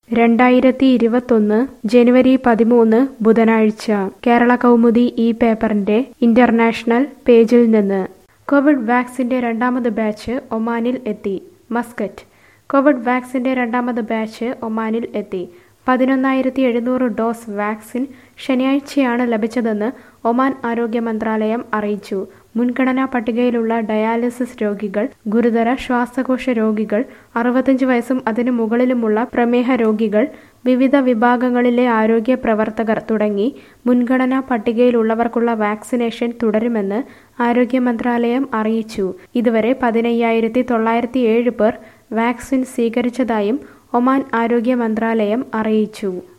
രണ്ടായിരത്തി ഇരുപത്തൊന്ന് ജനുവരി പതിമൂന്ന് ബുധനാഴ്ച കേരള കൗമുദി ഈ പേപ്പറിന്റെ ഇന്റർനാഷണൽ പേജിൽ നിന്ന് കോവിഡ് വാക്സിന്റെ രണ്ടാമത് ബാച്ച് ഒമാനിൽ എത്തി മസ്കറ്റ് കോവിഡ് വാക്സിന്റെ രണ്ടാമത് ബാച്ച് ഒമാനിൽ എത്തി പതിനൊന്നായിരത്തി എഴുന്നൂറ് ഡോസ് വാക്സിൻ ശനിയാഴ്ചയാണ് ലഭിച്ചതെന്ന് ഒമാൻ ആരോഗ്യ മന്ത്രാലയം അറിയിച്ചു മുൻഗണനാ പട്ടികയിലുള്ള ഡയാലിസിസ് രോഗികൾ ഗുരുതര ശ്വാസകോശ രോഗികൾ അറുപത്തഞ്ച് വയസ്സും അതിനു മുകളിലുമുള്ള പ്രമേഹ രോഗികൾ വിവിധ വിഭാഗങ്ങളിലെ ആരോഗ്യ പ്രവർത്തകർ തുടങ്ങി മുൻഗണനാ പട്ടികയിലുള്ളവർക്കുള്ള വാക്സിനേഷൻ തുടരുമെന്ന് ആരോഗ്യ മന്ത്രാലയം അറിയിച്ചു ഇതുവരെ പതിനയ്യായിരത്തി തൊള്ളായിരത്തി ഏഴ് പേർ വാക്സിൻ സ്വീകരിച്ചതായും ഒമാൻ ആരോഗ്യ മന്ത്രാലയം അറിയിച്ചു